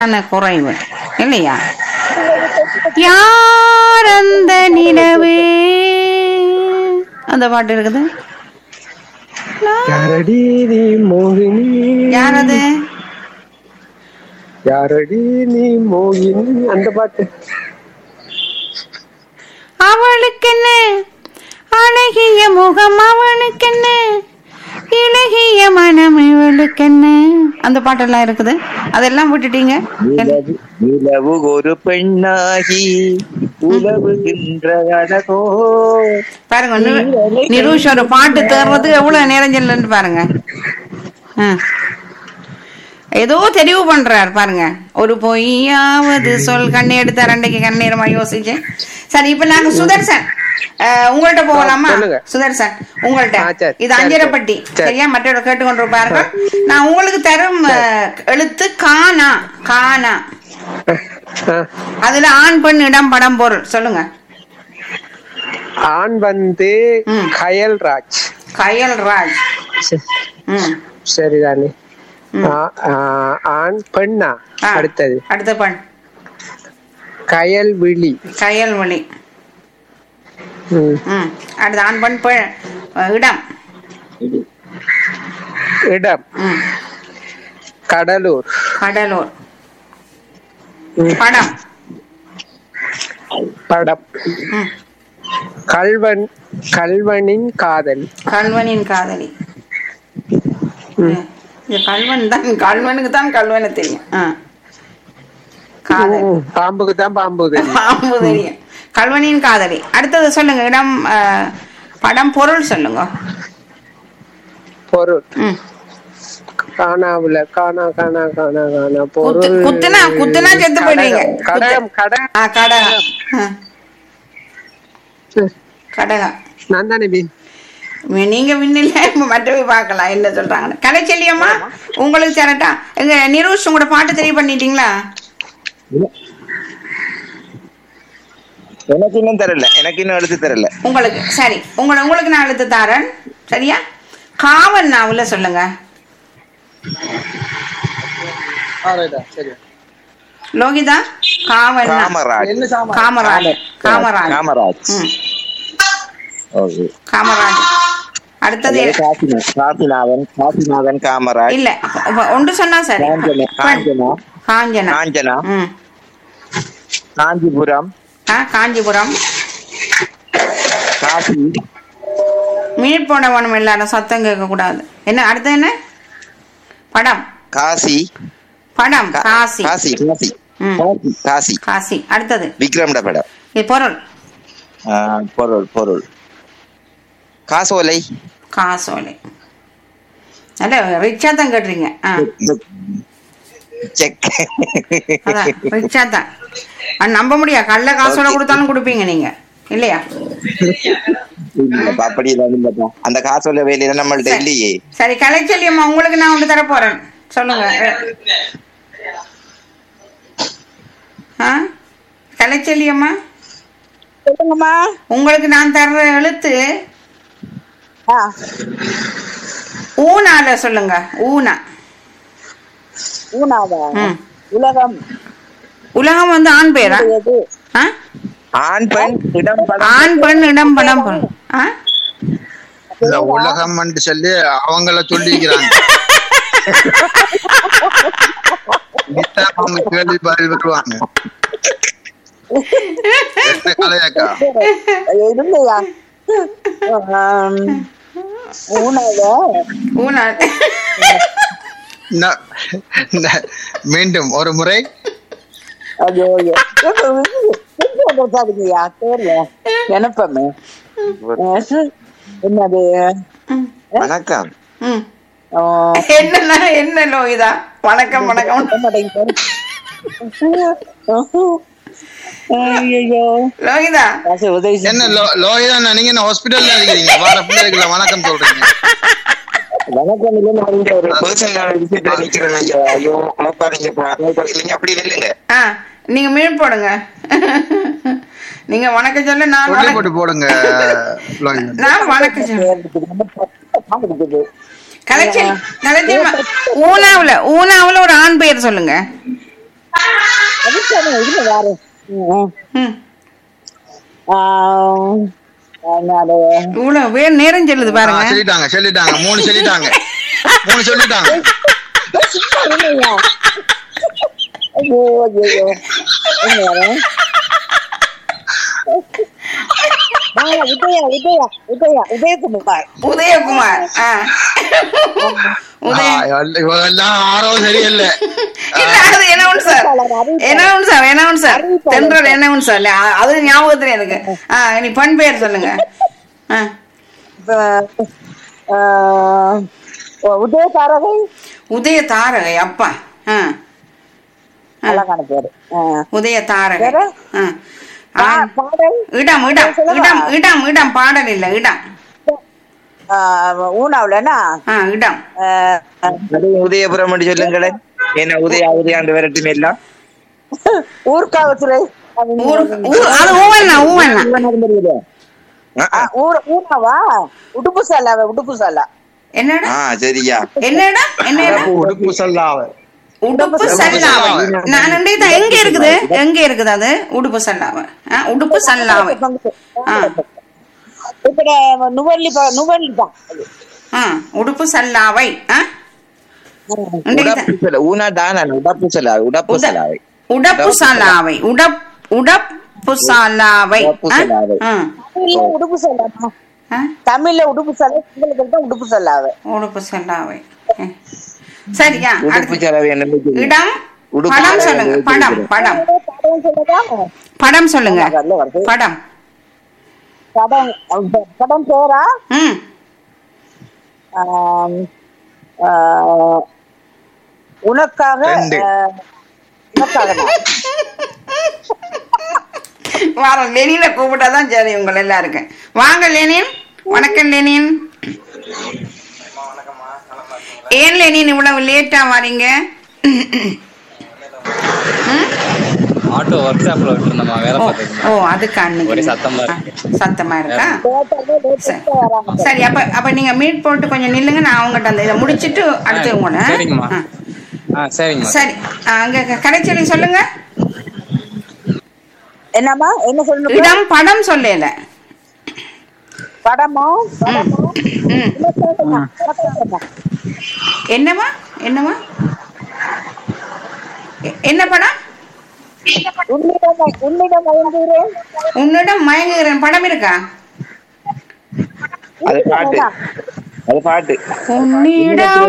ஆன குறைவு இல்லையா யார் அந்த நிலவு அந்த பாட்டு இருக்குது யாரடி நீ மோகினி யார் அது யாரடி நீ மோகினி அந்த பாட்டு அவளுக்கென்ன அழகிய முகம் அவனுக்கென்ன இளகிய மனம் இவளுக்கென்ன அந்த பாட்டெல்லாம் இருக்குது அதெல்லாம் விட்டுட்டீங்க நிலவு நிலவு ஒரு பெண்ணாகி உலவுகின்ற அழகோ பாருங்க நிரு- நிரூஷ் ஒரு பாட்டு தேர்றதுக்கு எவ்வளவு நேரம் செல்லுன்னு பாருங்க ஆ. ஏதோ தெரிவு பண்றார் பாருங்க ஒரு பொய்யாவது சொல் கண்ணை எடுத்த ரெண்டைக்கு கண்ணீரமா யோசிச்சேன் சரி இப்ப நாங்க சுதர்சன் அஹ், உங்கள்ட்ட போகலாமா சொல்லுங்க. சுதர்சன் உங்கள்ட்ட ஆ, சரி, இது சரி, அஞ்சரப்பட்டி சரி. சரியா மற்றவங்க கேட்டுக்கொண்டிருப்பார்கள் நான் உங்களுக்கு தரும் அஹ், எழுத்து காணா காணா ஆ. அதுல ஆண் பெண் இடம் படம் பொருள் சொல்லுங்க ஆண் வந்து ம். கயல்ராஜ் கயல் ராஜ் ம் சரிதானே ம். ஆ- ஆ, ஆண் பெண்ணா ஆ. அடுத்தது அடுத்த பெண் கயல்விழி கயல்வழி ம். ம் அடுத்து ஆண் பெண் பெண் அஹ், இடம் இடம் ம் கடலூர் கடலூர் ம். படம் படம் ம் கல்வன் கல்வனின் காதல் கல்வனின் காதலி ம். இது கல்வன் தான் கல்வனுக்கு தான் கல்வனை தெரியும் ஆ காதல் ம். பாம்புக்கு தான் பாம்பு தெரியும் பாம்பு தெரியும் கல்வனின் காதலி அடுத்தது சொல்லுங்க இடம் அஹ், படம் பொருள் சொல்லுங்க பொருள் ம் காணாவுல காணா காணா காணா காணா குத்து பொருள் குத்துனா குத்துனா செத்து போயிடுவீங்க கடகம் கடகம் ஆ கடகம் ஆ, கடகம் நான் தானே பி நீ- நீங்க விண்ணில மற்றவை பார்க்கலாம் என்ன சொல்றாங்க கலைச்செல்லியம்மா உங்களுக்கு தரட்டா எங்க நிரூஷ் உங்களோட பாட்டு தெரிய பண்ணிட்டீங்களா எனக்கு இன்னும் தரல எனக்கு இன்னும் எடுத்து தரல உங்களுக்கு சரி உங்களை உங்களுக்கு நான் எழுத்து தாரேன் சரியா காவல் நாவல சொல்லுங்க சரி லோகிதா காவல் நா- காமராஜ் என்ன சாமான் காமராஜ் காமராஜ் காமராஜ் ம், ஓகே காமராஜ் அடுத்தது காசிநா- காசிநாதன் காசிநாதன் காமராஜ் இல்ல இப்ப ஒன்று சொன்னா சரி காஞ்சனா பெண். காஞ்சனா காஞ்சனா காஞ்சனா ம் காஞ்சிபுரம் ஆ காஞ்சிபுரம் காசி மீட் போட வேணும் எல்லாரும் சத்தம் கேட்க கூடாது என்ன அடுத்து என்ன படம் காசி படம் கா- காசி காசி காசி ம். காசி காசி காசி அடுத்தது விக்ரம்ட படம் இது பொருள் ஆ, பொருள் பொருள் காசோலை காசோலை நல்ல ரிச்சா தான் கேட்டுறீங்க ஆ செக் அதான் ரிச்சா தான் அது நம்ப முடியா கள்ள காசோட கொடுத்தாலும் கொடுப்பீங்க நீங்க இல்லையா இல்லப்பா, அப்படி இல்லை, இல்லப்பா. அந்த காசோலை வேலையில நம்மள்ட்ட சரி. இல்லையே சரி கலைச்செல்வி அம்மா உங்களுக்கு நான் ஒன்று தர போறேன் சொல்லுங்க ஆ கலைச்செல்வி அம்மா சொல்லுங்கம்மா உங்களுக்கு நான் தர்ற எழுத்து ஆ ஊனால சொல்லுங்க ஊனா ஊனாவா ம். உலகம் உலகம் வந்து ஆண் பேரா எது ஆ ஆண் பெண் இடம் படம் ஆண் பெண் இடம் படம் பொருள். ஆ இந்த உலகம் சொல்லி அவங்கள சொல்லிக்கிறாங்க விட்டா அவங்க கேள்வி பதில் வருவாங்க என்ன கலையாக்கா இல்லையா ஆம், ஊனாவா ஊனா ந- ந- மீண்டும் ஒரு முறை ஐயோ ஐயோ பேசாதீங்கய்யா தெரியல நினைப்பமே என்னது வணக்கம் ம் ஆ, என்ன என்ன லோகிதா வணக்கம் வணக்கம் ஐயோ லோகிதா காசு உதவி செய்~ என்ன லோ- லோகிதான் நீங்க என்ன ஹாஸ்பிட்டல்ல இருக்கிறீங்க வார பிள்ளைகளை வணக்கம் சொல்றீங்க வணக்கம் இல்லை நான் இங்க ஒரு பர்சனல் விஷயத்துல நிக்கிறேன் ஐயா ஐயோ குழப்பாதீங்கப்பா நீங்க அப்படி இல்லைங்க ஆ நீங்க மீன் போடுங்க நீங்க வணக்கம் சொல்ல நான் சொல்லி வணக்கம் போட்டு போடுங்க லோகிதன் நான் வணக்கம் சொல்ல இருக்குது. கலைச்சல் கலைச்சல் ஊனாவுல ஊனாவுல ஒரு ஆண் பெயர் சொல்லுங்க இதுல வேற ம். ம் ஆஹ், என்னது? இவ்வளவு பேர் நேரம் செல்லுது ஆ, பாருங்க சொல்லிட்டாங்க சொல்லிட்டாங்க மூணு சொல்லிட்டாங்க மூணு சொல்லிட்டாங்க சும்மா இருங்கய்யா. ஐயோ ஐயோ ஐயோ. என்ன வேற? ஆ, உதயா உதயா உதயா உதயகுமார் உதயகுமார் ஆ. உதய இவெல்லாம் ஆறவும் சரியில்லை இல்ல அது என்னவன் சார் என்னவன் சார் என்னவன் சார் தென்றல் என்னவன் சார் அது ஞாபகத்துல எனக்கு ஆ நீ பண் பெயர் சொல்லுங்க ஆ உதய தாரகை உதய தாரகை அப்பா ஆ அழகான பேரு ஆ. உதய தாரகை வேற? ஆ. ஆ. பா- பாடல் இடம் இடம் இடம் இடம் இடம் பாடல் இல்ல இடம் ஆ, ஊனாவுலன்னா ஆ இடம் ஆ, அது உதயபுரம் என்று சொல்லுங்களேன் என்ன உதயா உதயாண்டு விரட்டும் எல்லாம் ஊர்காவத்துறை ஊர் ஊர் அது ஊவண்ணா ஊவண்ணா ஆ, ஆ, ஊர் ஊனாவா உடுப்பு சாலா உடுப்பு சாலா என்னடா ஆ சரியா என்னடா என்ன இடம்? உடுப்பு சொல்லாவ உடுப்பு சல்லாவை நான் நினைத்தா எங்க இருக்குது எங்க இருக்குது அது உடுப்பு சல்லாவை ஆ, உடுப்பு சல்லாவை ஆ. இப்ப நுவல்லி ப- நுவல்லி தான் அது. ஆ உடுப்பு சல்லாவை ஆ இன்றைக்கு தான். உடப்பு செல ஊனா தானா உடப்பு செலாவை உடப்பு உட- செலாவை உடப்பு சல்லாவை உடப் உடப்பு சல்லாவை உடப்பு ஆ? சல்லாவை. ஆ. தமிழ்ல உடுப்பு சல்லாமா ஆ? தமிழ்ல உடுப்பு சல்லா உங்களுக்கு தான் உடுப்பு சல்லாவு உடுப்பு சல்லாவை ஆ. சரியா உடுப்பு அடுத்து செலவு என்ன இடம் உடுப்பு படம் சல்லாவை சொல்லுங்க எழுதி படம் இருக்கிறேன். படம் படம் சொல்லதா படம் சொல்லுங்க வரல வருது படம் படம் படம் பேரா ம் ஆம், ஆ, உனக்காக ரெண்டு. ஆ, உனக்காக நான். வார லெனினை கூப்பிட்டாதான் சரி உங்கள் எல்லாருக்கும் வாங்க லெனின் வணக்கம் லெனின் ஏன் லெனின் இவ்வளவு லேட்டா வரீங்க ம்? ஆட்டோ ஒர்க் ஷாப்ல விட்டுருந்தோமா வேலை ஓ, பார்த்துருந்தோம் ஓ அதுக்கு அன்னைக்கு ஒரே சத்தமா ஆ, இருக்கு. சத்தமா இருக்கா லேட்டாவே லேட்டா வராங்க சரி அப்ப அப்ப நீங்க மீட் போட்டு கொஞ்சம் நில்லுங்க நான் அவங்ககிட்ட அந்த இதை முடிச்சிட்டு அடுத்து உங்களை சரிங்கம்மா ஆ. ஆ சரிங்கம்மா சரி ஆ, அங்க க- கடைச்சொல்லி சொல்லுங்க என்னம்மா என்ன சொல்லணும் இடம் படம் சொல்லல படமா படமா ம் இலக்கியமா? இலக்கியமா? என்னவா என்னவா எ- என்ன படம் உன்னிடம் உன்னிடம் மயங்குகிறேன் உன்னிடம் மயங்குகிறேன் படம் இருக்கா அது பாட்டு அது பாட்டு உன்னிடம்